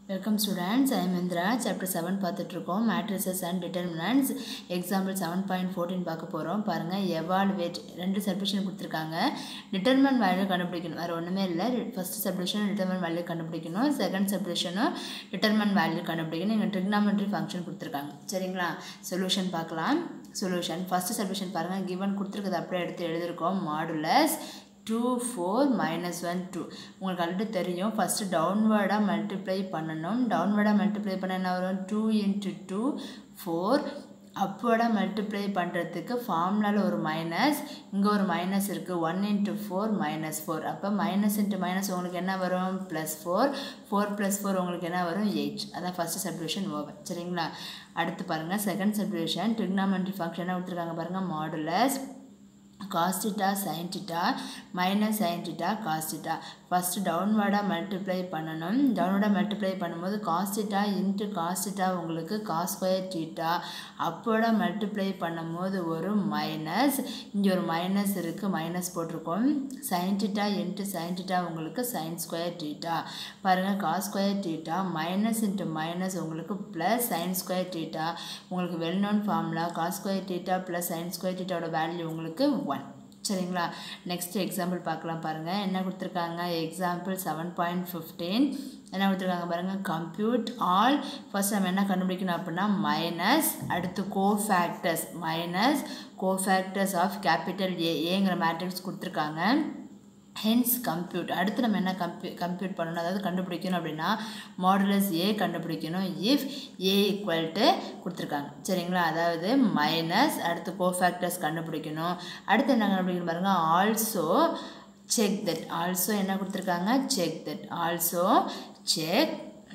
welcome students I Indira chapter seven பார்த்துட்ருக்கோம் matrices and determinants example seven point fourteen பார்க்க போகிறோம் பாருங்கள் எவால்வேட் ரெண்டு சப்டிஷன் கொடுத்துருக்காங்க டிட்டர்மன் வேல்யூ கண்டுபிடிக்கணும் வேறு ஒன்றுமே இல்லை ஃபஸ்ட் சப்டிஷன் டிட்டர்மன் வேல்யூ கண்டுபிடிக்கணும் செகண்ட் சப்டிஷனும் டிட்டர்மன் வேல்யூ கண்டுபிடிக்கணும் இங்கே ட்ரிக்னாமெட்ரி ஃபங்க்ஷன் கொடுத்துருக்காங்க சரிங்களா சொல்யூஷன் பார்க்கலாம் சொல்யூஷன் ஃபஸ்ட்டு சப்டிஷன் பாருங்கள் கிவன் கொடுத்துருக்கதை அப்படியே எடுத்து எழுதியிருக்கோம் modulus two four minus one two உங்களுக்கு ஆல்ரெடி தெரியும் ஃபஸ்ட்டு டவுன்வேர்டாக மல்டிப்ளை பண்ணணும் டவுன்வேர்டாக மல்டிப்ளை பண்ண என்ன வரும் டூ இன்ட்டு டூ ஃபோர் அப்வேர்டாக மல்டிப்ளை பண்ணுறதுக்கு ஃபார்முலாவில் ஒரு மைனஸ் இங்கே ஒரு மைனஸ் இருக்குது one into four minus four அப்போ மைனஸ் இன்ட்டு மைனஸ் உங்களுக்கு என்ன வரும் plus four four plus four உங்களுக்கு என்ன வரும் எயிட் அதான் ஃபஸ்ட்டு சப்டிவிஷன் ஓவர் சரிங்களா அடுத்து பாருங்கள் செகண்ட் சப்டிவிஷன் ட்ரிக்னாமெண்ட்ரி ஃபங்க்ஷனாக கொடுத்துருக்காங்க பாருங்கள் modulus cos theta sin theta minus sin theta cos theta first டவுன்வேர்டாக மல்டிப்ளை பண்ணணும் டவுன்வேர்டாக மல்டிப்ளை பண்ணும்போது cos theta into cos theta உங்களுக்கு காஸ் ஸ்கொயர் theta அப்போட மல்டிப்ளை பண்ணும்போது ஒரு மைனஸ் இங்கே ஒரு மைனஸ் இருக்குது மைனஸ் போட்டிருக்கோம் sin theta into sin theta உங்களுக்கு sin ஸ்கொயர் theta பாருங்கள் cos square theta minus into minus உங்களுக்கு ப்ளஸ் sin ஸ்கொயர் theta உங்களுக்கு well known formula cos square theta plus sin square thetaவோட வேல்யூ உங்களுக்கு ஒன் சரிங்களா next example பார்க்கலாம் பாருங்கள் என்ன கொடுத்துருக்காங்க எக்ஸாம்பிள் செவன் பாயிண்ட் ஃபிஃப்டீன் என்ன கொடுத்துருக்காங்க பாருங்கள் கம்ப்யூட் ஆல் ஃபர்ஸ்ட் நம்ம என்ன கண்டுபிடிக்கணும் அப்படின்னா மைனஸ் அடுத்து cofactors minus cofactors of capital A ஏங்கிற மேட்ரிக்ஸ் கொடுத்துருக்காங்க ஹென்ஸ் கம்ப்யூட் அடுத்து நம்ம என்ன கம்ப்யூ கம்ப்யூட் பண்ணணும் அதாவது கண்டுபிடிக்கணும் அப்படின்னா மாடுலஸ் ஏ கண்டுபிடிக்கணும் இஃப் ஏ ஈக்குவல் டு கொடுத்துருக்காங்க சரிங்களா அதாவது மைனஸ் அடுத்து கோஃபேக்டர்ஸ் கண்டுபிடிக்கணும் அடுத்து என்ன கண்டுபிடிக்கணும் பாருங்கள் ஆல்சோ செக் தட் ஆல்சோ என்ன கொடுத்துருக்காங்க செக் தட் ஆல்சோ செக்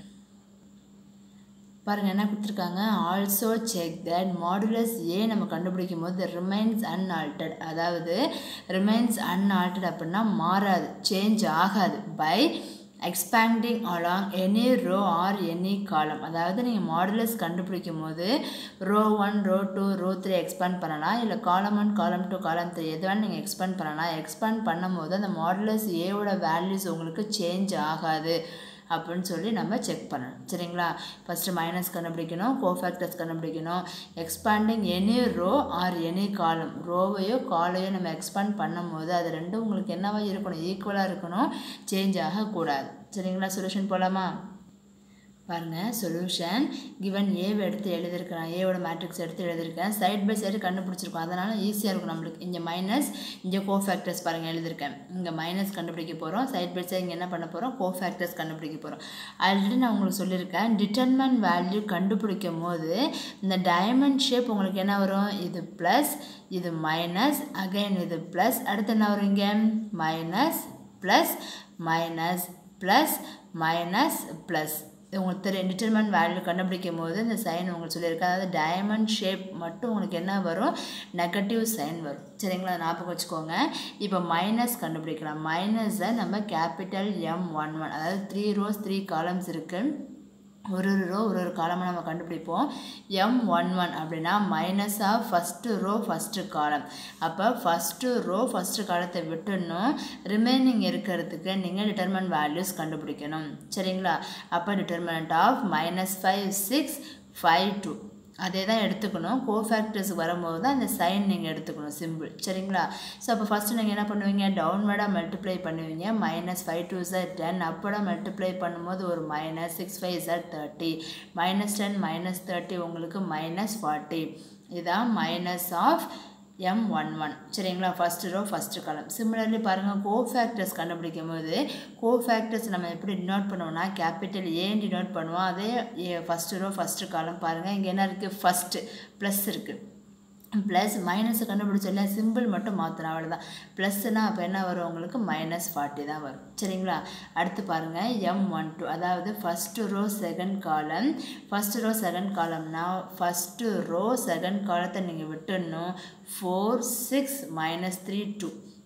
பாருங்கள் என்ன கொடுத்துருக்காங்க also check that modulus A நம்ம கண்டுபிடிக்கும் போது ரிமைன்ஸ் அன்ஆல்டர்ட் அதாவது ரிமைன்ஸ் அன்ஆல்டர்ட் அப்படின்னா மாறாது சேஞ்ச் ஆகாது by expanding along any row or any column அதாவது நீங்கள் மாடுலஸ் கண்டுபிடிக்கும் போது row one row two row three expand பண்ணலாம் இல்லை காலம் ஒன் காலம் டூ காலம் த்ரீ எது வேணால் நீங்கள் எக்ஸ்பேண்ட் பண்ணலாம் எக்ஸ்பேண்ட் பண்ணும்போது அந்த மாடுலஸ் ஏவோட வேல்யூஸ் உங்களுக்கு சேஞ்ச் ஆகாது அப்படின்னு சொல்லி நம்ம செக் பண்ணணும் சரிங்களா ஃபஸ்ட்டு மைனஸ் கண்டுபிடிக்கணும் கோஃபேக்டர்ஸ் கண்டுபிடிக்கணும் expanding any row or any column ரோவையோ காலையோ நம்ம எக்ஸ்பேண்ட் பண்ணும்போது அது ரெண்டும் உங்களுக்கு என்னவா இருக்கணும் ஈக்குவலாக இருக்கணும் சேஞ்ச் ஆகக்கூடாது சரிங்களா சொல்யூஷன் போகலாமா பாருங்கள் சொல்யூஷன் கிவன் ஏவை எடுத்து எழுதியிருக்கிறேன் ஏவோட மேட்ரிக்ஸ் எடுத்து எழுதியிருக்கேன் சைட் பை சைடு கண்டுபிடிச்சிருக்கோம் அதனால் ஈஸியாக இருக்கும் நம்மளுக்கு இங்கே மைனஸ் இங்கே கோஃபேக்டர்ஸ் பாருங்கள் எழுதியிருக்கேன் இங்கே மைனஸ் கண்டுபிடிக்க போகிறோம் சைட் பை சைடு இங்கே என்ன பண்ண போகிறோம் கோஃபேக்டர்ஸ் கண்டுபிடிக்க போகிறோம் ஆல்ரெடி நான் உங்களுக்கு சொல்லியிருக்கேன் டிட்டர்மன் வேல்யூ கண்டுபிடிக்கும் போது இந்த டைமண்ட் ஷேப் உங்களுக்கு என்ன வரும் இது ப்ளஸ் இது மைனஸ் அகைன் இது ப்ளஸ் அடுத்து என்ன வரும் இங்கே minus plus minus plus minus plus உங்களுக்கு தெரியும் டிட்டர்மெண்ட் வேல்யூ கண்டுபிடிக்கும் போது இந்த சைன் உங்களுக்கு சொல்லியிருக்கேன் அதாவது டைமண்ட் ஷேப் மட்டும் உங்களுக்கு என்ன வரும் நெகட்டிவ் சைன் வரும் சரிங்களா ஞாபகம் வச்சுக்கோங்க இப்போ மைனஸ் கண்டுபிடிக்கலாம் மைனஸை நம்ம கேபிட்டல் எம் ஒன் ஒன் அதாவது த்ரீ ரோஸ் த்ரீ காலம்ஸ் இருக்குது ஒரு ஒரு ரோ ஒரு ஒரு காலமாக நம்ம கண்டுபிடிப்போம் எம் ஒன் ஒன் அப்படின்னா minus of first row first column அப்போ ஃபஸ்ட்டு ரோ ஃபஸ்ட்டு காலத்தை விட்டுடணும் ரிமைனிங் இருக்கிறதுக்கு நீங்கள் டிட்டர்மன் வேல்யூஸ் கண்டுபிடிக்கணும் சரிங்களா அப்போ determinant of minus five six five two அதே தான் எடுத்துக்கணும் கோஃபேக்டர்ஸுக்கு வரும்போது தான் அந்த சைன் நீங்கள் எடுத்துக்கணும் சிம்பிள் சரிங்களா ஸோ அப்போ ஃபஸ்ட்டு நீங்கள் என்ன பண்ணுவீங்க டவுன்வேர்டாக மல்டிப்ளை பண்ணுவீங்க மைனஸ் ஃபைவ் டூ சார் டென் அப்போட மல்டிப்ளை பண்ணும்போது ஒரு மைனஸ் சிக்ஸ் ஃபைவ் சார் thirty minus ten minus thirty உங்களுக்கு மைனஸ் ஃபார்ட்டி இதான் minus of M one one சரிங்களா first row first column similarly பாருங்கள் கோஃபேக்டர்ஸ் கண்டுபிடிக்கும் போது கோஃபேக்டர்ஸ் நம்ம எப்படி டினோட் பண்ணுவோம்னா கேபிட்டல் ஏன் டினோட் பண்ணுவோம் அதே ஏ ஃபஸ்ட்டு ரோ ஃபஸ்ட்டு காலம் பாருங்கள் இங்கே என்ன இருக்குது ஃபஸ்ட்டு ப்ளஸ் இருக்குது ப்ளஸ் மைனஸை கண்டுபிடிச்சல சிம்பிள் மட்டும் மாற்றணும் அவ்வளோதான் ப்ளஸ்னால் அப்போ என்ன வரும் உங்களுக்கு மைனஸ் ஃபார்ட்டி தான் வரும் சரிங்களா அடுத்து பாருங்கள் எம் ஒன் டூ அதாவது first row second column first row second காலம்னா ஃபஸ்ட்டு ரோ செகண்ட் காலத்தை நீங்கள் விட்டுடணும் four six minus three two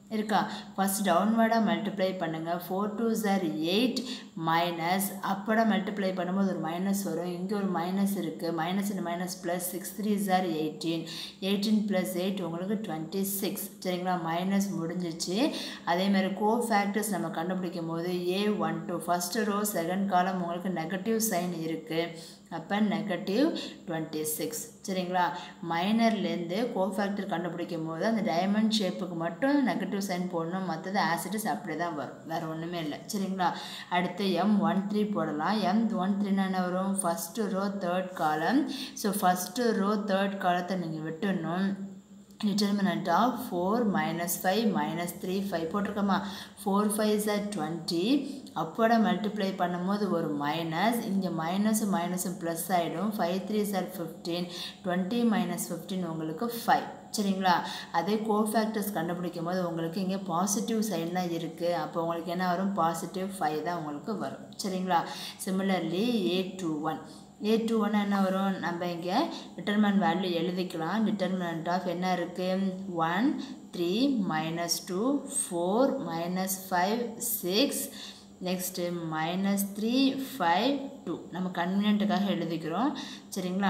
இருக்கா ஃபஸ்ட் டவுன்வர்டாக மல்டிப்ளை பண்ணுங்கள் ஃபோர் டூ ஜார் எயிட் மைனஸ் அப்போட மல்டிப்ளை பண்ணும்போது ஒரு மைனஸ் வரும் இங்கே ஒரு மைனஸ் இருக்குது minus in minus plus six three ஜார் எயிட்டீன் எயிட்டீன் ப்ளஸ் எயிட் உங்களுக்கு டுவெண்ட்டி சிக்ஸ் சரிங்களா மைனஸ் முடிஞ்சிச்சு அதேமாதிரி கோ ஃபேக்டர்ஸ் நம்ம கண்டுபிடிக்கும் போது ஏ one two first row second column உங்களுக்கு நெகட்டிவ் சைன் இருக்குது அப்போ நெகட்டிவ் டுவெண்ட்டி சிக்ஸ் சரிங்களா மைனர்லேருந்து கோஃபேக்டர் கண்டுபிடிக்கும் போது அந்த டைமண்ட் ஷேப்புக்கு மட்டும் நெகட்டிவ் சைன் போடணும் மற்றது ஆசிட்ஸ் அப்படி தான் வரும் வேறு ஒன்றுமே இல்லை சரிங்களா அடுத்து எம் ஒன் த்ரீ போடலாம் எம் ஒன் த்ரீனா என்ன வரும் first row third column so first row third காலத்தை நீங்கள் விட்டுடணும் determinant of four minus five minus three five போட்டிருக்கோமா ஃபோர் ஃபைவ் சார் டுவெண்ட்டி அப்போட மல்டிப்ளை பண்ணும்போது ஒரு மைனஸ் இங்கே மைனஸும் மைனஸும் ப்ளஸ் ஆகிடும் ஃபைவ் த்ரீ சார் ஃபிஃப்டீன் டுவெண்ட்டி மைனஸ் ஃபிஃப்டீன் உங்களுக்கு ஃபைவ் சரிங்களா அதே கோஃபேக்டர்ஸ் கண்டுபிடிக்கும் போது உங்களுக்கு இங்கே பாசிட்டிவ் சைன் தான் இருக்குது அப்போ உங்களுக்கு என்ன வரும் பாசிட்டிவ் ஃபைவ் தான் உங்களுக்கு வரும் சரிங்களா similarly A two one A two one என்ன வரும் நம்ம இங்கே டிட்டர்மெண்ட் வேல்யூ எழுதிக்கலாம் டிட்டர்மினண்ட் ஆஃப் என்ன இருக்குது one three minus two four minus five six next minus three five two நம்ம கன்வீனியன்ட்டுக்காக எழுதிக்கிறோம் சரிங்களா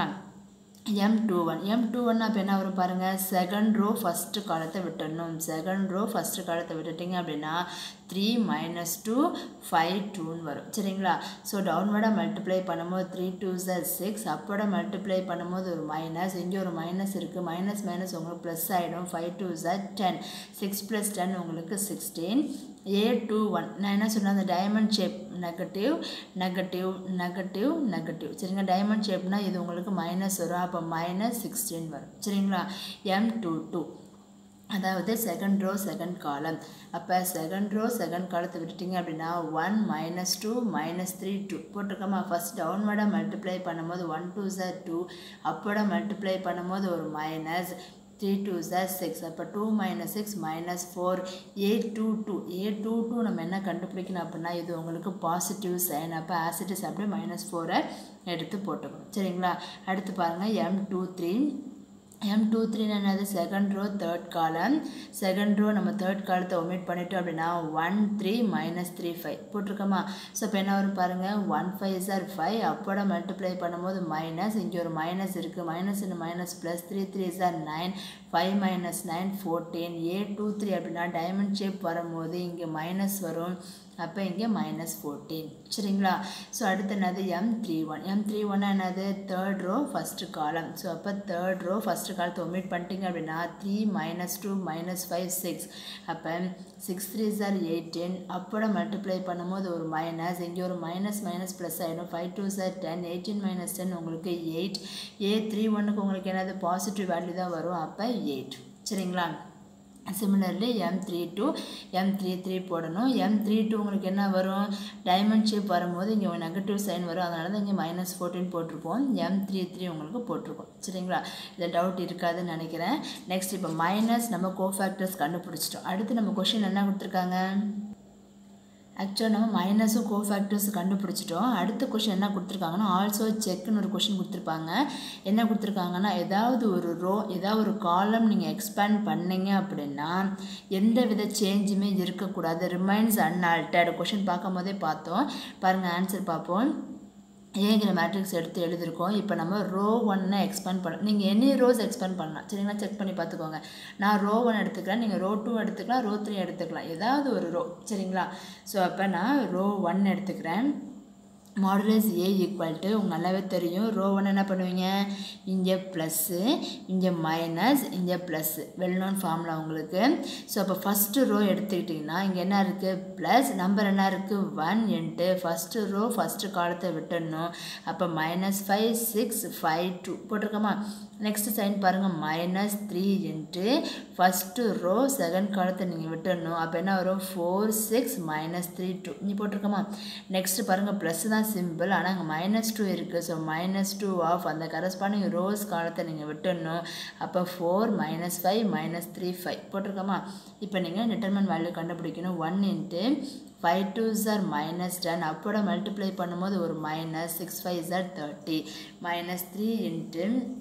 M two one M two one அப்போ என்ன வரும் பாருங்கள் செகண்ட் ரோ ஃபஸ்ட்டு காலத்தை விட்டுடணும் செகண்ட் ரோ ஃபஸ்ட்டு காலத்தை விட்டுட்டிங்க அப்படின்னா த்ரீ மைனஸ் டூ ஃபைவ் டூன்னு வரும் சரிங்களா ஸோ டவுன்வர்டாக மல்டிப்ளை பண்ணும்போது த்ரீ டூ சார் சிக்ஸ் அப்போட மல்டிப்ளை பண்ணும்போது ஒரு மைனஸ் இங்கே ஒரு மைனஸ் இருக்குது மைனஸ் மைனஸ் உங்களுக்கு ப்ளஸ் ஆகிடும் ஃபைவ் டூ சார் டென் சிக்ஸ் ப்ளஸ் டென் உங்களுக்கு சிக்ஸ்டீன் ஏ டூ ஒன் நான் என்ன சொன்னேன் அந்த diamond shape negative negative negative negative சரிங்களா டைமண்ட் ஷேப்னா இது உங்களுக்கு மைனஸ் வரும் அப்போ மைனஸ் சிக்ஸ்டீன் வரும் சரிங்களா எம் டூ டூ அதாவது செகண்ட் ரோ செகண்ட் காலம் அப்போ செகண்ட் ரோ செகண்ட் காலத்தை விட்டுட்டிங்க அப்படின்னா one minus two minus three two போட்டிருக்கோமா ஃபஸ்ட் டவுன்வர்டாக மல்டிப்ளை பண்ணும்போது ஒன் டூ சார் டூ அப்போட மல்டிப்ளை பண்ணும்போது ஒரு மைனஸ் த்ரீ டூ சார் சிக்ஸ் அப்போ two minus six minus four A two two A two two நம்ம என்ன கண்டுபிடிக்கணும் அப்படின்னா இது உங்களுக்கு பாசிட்டிவ் சைன் அப்போ ஆசிட்டிஸ் அப்படியே மைனஸ் ஃபோரை எடுத்து போட்டுக்கணும் சரிங்களா அடுத்து பாருங்கள் M two three M two three என்னது செகண்ட் ரோ தேர்ட் காலம் செகண்ட் ரோ நம்ம தேர்ட் காலத்தை ஒமிட் பண்ணிட்டோம் அப்படின்னா one three minus three five போட்டிருக்கோமா ஸோ இப்போ என்ன வரும் பாருங்கள் ஒன் ஃபைவ் சார் ஃபைவ் அப்போட மல்டிப்ளை பண்ணும்போது மைனஸ் இங்கே ஒரு மைனஸ் இருக்குது minus in minus plus three three சார் nine five minus nine fourteen A two three அப்படின்னா டைமண்ட் ஷேப் வரும்போது இங்கே மைனஸ் வரும் அப்போ இங்கே மைனஸ் ஃபோர்டீன் சரிங்களா ஸோ அடுத்து என்னது M three one M three one என்னது third row first column so அப்போ தேர்ட் ரோ ஃபஸ்ட்டு காலத்தை ஒமிட் பண்ணிட்டீங்க அப்படின்னா three minus two minus five six அப்போ சிக்ஸ் த்ரீ சார் எயிட்டீன் அப்போட மல்டிப்ளை பண்ணும்போது ஒரு மைனஸ் இங்கே ஒரு மைனஸ் மைனஸ் ப்ளஸ் ஆகிடும் ஃபைவ் டூ சார் டென் எயிட்டீன் மைனஸ் டென் உங்களுக்கு எயிட் ஏ த்ரீ ஒன்னுக்கு உங்களுக்கு என்னது பாசிட்டிவ் வேல்யூ தான் வரும் அப்போ எயிட் சரிங்களா similarly M three two M three three போடணும் எம் த்ரீ டூ உங்களுக்கு என்ன வரும் டைமண்ட் ஷேப் வரும்போது இங்கே ஒரு நெகட்டிவ் சைன் வரும் அதனால தான் இங்கே மைனஸ் ஃபோர்டீன் போட்டிருப்போம் எம் த்ரீ த்ரீ உங்களுக்கு போட்டிருக்கோம் சரிங்களா இதில் டவுட் இருக்காதுன்னு நினைக்கிறேன் நெக்ஸ்ட் இப்போ மைனஸ் நம்ம கோஃபேக்டர்ஸ் கண்டுபிடிச்சிட்டோம் அடுத்து நம்ம கொஷின் என்ன கொடுத்துருக்காங்க ஆக்சுவலாக நம்ம மைனஸும் கோஃபேக்டர்ஸ் கண்டுபிடிச்சிட்டோம் அடுத்த கொஷின் என்ன கொடுத்துருக்காங்கன்னா ஆல்சோ செக்னு ஒரு கொஷின் கொடுத்துருப்பாங்க என்ன கொடுத்துருக்காங்கன்னா ஏதாவது ஒரு ரோ ஏதாவது ஒரு காலம் நீங்கள் எக்ஸ்பேண்ட் பண்ணீங்க அப்படின்னா எந்த வித சேஞ்சுமே இருக்கக்கூடாது ரிமைன்ஸ் அன்ஆல்டர்டு கொஷின் பார்க்கும் போதே பார்த்தோம் பாருங்கள் ஆன்சர் பார்ப்போம் ஏங்கிற மேட்ரிக்ஸ் எடுத்து எழுதியிருக்கோம் இப்போ நம்ம ரோ ஒன்னை எக்ஸ்பேண்ட் பண்ண நீங்கள் எனி ரோஸ் எக்ஸ்பேண்ட் பண்ணலாம் சரிங்களா செக் பண்ணி பார்த்துக்கோங்க நான் ரோ ஒன் எடுத்துக்கிறேன் நீங்கள் ரோ டூ எடுத்துக்கலாம் ரோ த்ரீ எடுத்துக்கலாம் ஏதாவது ஒரு ரோ சரிங்களா ஸோ அப்போ நான் ரோ ஒன் எடுத்துக்கிறேன் மாடுலஸ் ஏ ஈக்குவல் டு உங்களுக்கு நல்லாவே தெரியும் ரோ ஒன் என்ன பண்ணுவீங்க இங்கே ப்ளஸ்ஸு இங்கே மைனஸ் இங்கே ப்ளஸ்ஸு வெல் நோன் ஃபார்முலா உங்களுக்கு ஸோ அப்போ ஃபஸ்ட்டு ரோ எடுத்துக்கிட்டிங்கன்னா இங்கே என்ன இருக்குது ப்ளஸ் நம்பர் என்ன இருக்குது one into first row first காலத்தை விட்டுடணும் அப்போ minus five six five two போட்டிருக்கோமா நெக்ஸ்ட் சைன் பாருங்கள் minus three into first row second காலத்தை நீங்கள் விட்டுடணும் அப்போ என்ன வரும் four six minus three two நீ போட்டிருக்கோமா நெக்ஸ்ட் பாருங்கள் ப்ளஸ் தான் சிம்பிள் ஆனால் அங்கே மைனஸ் டூ இருக்குது ஸோ மைனஸ் டூ ஆஃப் அந்த கரஸ்பாண்டிங் ரோஸ் காலத்தை நீங்கள் விட்டுடணும் அப்போ four minus five minus three five போட்டிருக்கோமா இப்போ நீங்கள் டிட்டர்மெண்ட் வேல்யூ கண்டுபிடிக்கணும் ஒன் இன்ட்டு ஃபைவ் டூ சார் மைனஸ் டென் அப்போட மல்டிப்ளை பண்ணும்போது ஒரு மைனஸ் சிக்ஸ் ஃபைவ் சார் தேர்ட்டி மைனஸ் த்ரீ இன்ட்டு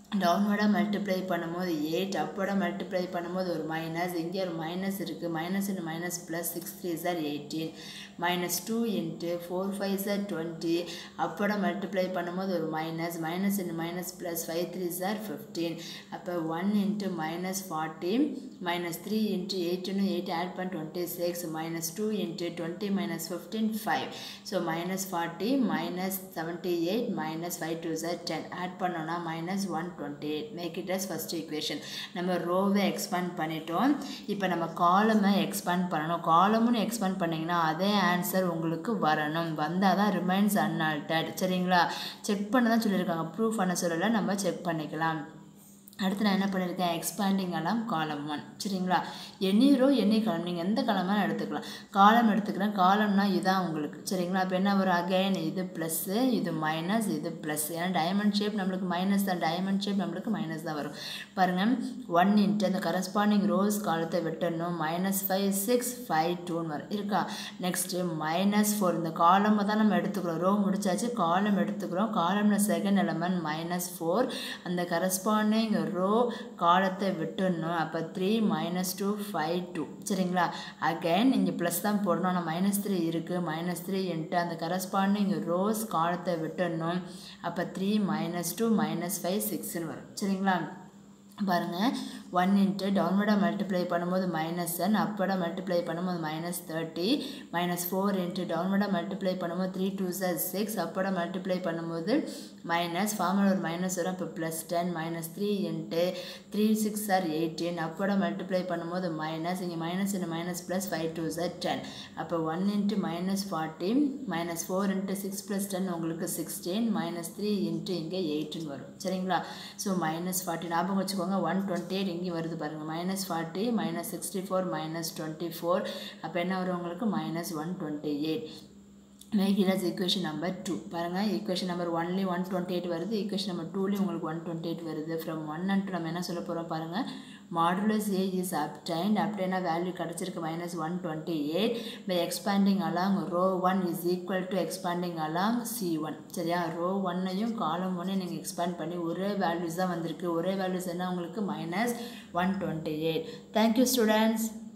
டவுன்வர்டாக மல்டிப்ளை பண்ணும்போது எயிட் அப்போட மல்டிப்ளை பண்ணும்போது ஒரு மைனஸ் இங்கே ஒரு மைனஸ் இருக்குது minus into minus plus six three சார் eighteen minus two into four five சார் டுவெண்ட்டி அப்போட மல்டிப்ளை பண்ணும்போது ஒரு minus minus into minus plus five three சார் ஃபிஃப்டீன் அப்போ one into minus forty minus three into எயிட்டுன்னு எயிட் ஆட் பண்ண twenty six minus two into twenty minus fifteen five so minus forty minus seventy eight minus five two சார் ten add பண்ணோன்னா minus one twenty eight make it as first equation நம்ம ரோவை expand பண்ணிட்டோம் இப்போ நம்ம காலமை expand பண்ணணும் காலமுன்னு expand பண்ணிங்கன்னா அதே ஆன்சர் உங்களுக்கு வரணும் வந்தால் தான் ரிமைன்ஸ் அன்ஆல்டர்ட் சரிங்களா செக் பண்ண தான் சொல்லியிருக்காங்க ப்ரூஃப் பண்ண சொல்லலை நம்ம செக் பண்ணிக்கலாம் அடுத்து நான் என்ன பண்ணியிருக்கேன் எக்ஸ்பேண்டிங் அலாம் காலம் ஒன் சரிங்களா எனி ரோ எனி காலம் நீங்கள் எந்த காலம் வேணால் எடுத்துக்கலாம் காலம் எடுத்துக்கிறேன் காலம்னா இதுதான் உங்களுக்கு சரிங்களா அப்போ என்ன வரும் அகைன் இது ப்ளஸ்ஸு இது மைனஸ் இது ப்ளஸ் ஏன்னா டைமண்ட் ஷேப் நம்மளுக்கு மைனஸ் தான் டைமண்ட் ஷேப் நம்மளுக்கு மைனஸ் தான் வரும் பாருங்கள் ஒன் இன்ட்டு அந்த கரஸ்பாண்டிங் ரோஸ் காலத்தை விட்டுடணும் மைனஸ் ஃபைவ் சிக்ஸ் ஃபைவ் டூன்னு வரும் இருக்கா நெக்ஸ்ட்டு மைனஸ் ஃபோர் இந்த காலம் தான் நம்ம எடுத்துக்கிறோம் ரோ முடிச்சாச்சு காலம் எடுத்துக்கிறோம் காலமில் செகண்ட் எலமெண்ட் மைனஸ் ஃபோர் அந்த கரஸ்பாண்டிங் ரோ காலத்தை விட்டுடணும் அப்போ three minus two five two சரிங்களா அகைன் இங்கே ப்ளஸ் தான் போடணும் ஆனால் மைனஸ் த்ரீ இருக்குது மைனஸ் த்ரீ இன்ட்டு அந்த கரஸ்பாண்டிங் ரோஸ் காலத்தை விட்டுடணும் அப்போ three minus two minus five சிக்ஸ்னு வரும் சரிங்களா பாருங்கள் ஒன் இன்ட்டு டவுன்வர்டாக மல்டிப்ளை பண்ணும்போது மைனஸ் சென் அப்போட மல்டிப்ளை பண்ணும்போது minus thirty minus four into டவுன்வர்டாக மல்டிப்ளை பண்ணும்போது த்ரீ டூ சார் சிக்ஸ் அப்போட மல்டிப்ளை பண்ணும்போது மைனஸ் ஃபார்மில் ஒரு மைனஸ் வரும் இப்போ plus ten minus three into three six சார் எயிட்டீன் அப்போட மல்டிப்ளை பண்ணும்போது மைனஸ் இங்கே minus into minus plus five two சார் டென் அப்போ one into minus forty minus four into six plus ten உங்களுக்கு சிக்ஸ்டீன் மைனஸ் த்ரீ இன்ட்டு இங்கே எயிட்டுன்னு வரும் சரிங்களா ஸோ மைனஸ் ஃபார்ட்டி ஞாபகம் வச்சுக்கோங்க ஒன் டுவெண்ட்டி எயிட் இங்கே வருது பாருங்கள் minus forty minus sixty four minus twenty four அப்போ என்ன வரும் உங்களுக்கு minus one twenty eight make it as equation number two பாருங்கள் equation number only one twenty eight வருது ஈக்குவேஷன் நம்பர் டூலேயும் உங்களுக்கு ஒன் டுவெண்ட்டி எயிட் வருது ஃப்ரம் ஒன் அண்ட் நம்ம என்ன சொல்ல போகிறோம் பாருங்கள் மாடுலஸ் ஏ இஸ் அப்டைன்ட் அப்படின்னா வேல்யூ கிடச்சிருக்கு minus one twenty eight by expanding along row one is equal to expanding along C one சரியா ரோ ஒன்னையும் காலம் ஒன்னையும் நீங்கள் எக்ஸ்பேண்ட் பண்ணி ஒரே வேல்யூஸ் தான் வந்திருக்கு ஒரே வேல்யூஸ் என்ன உங்களுக்கு minus one twenty eight thank you students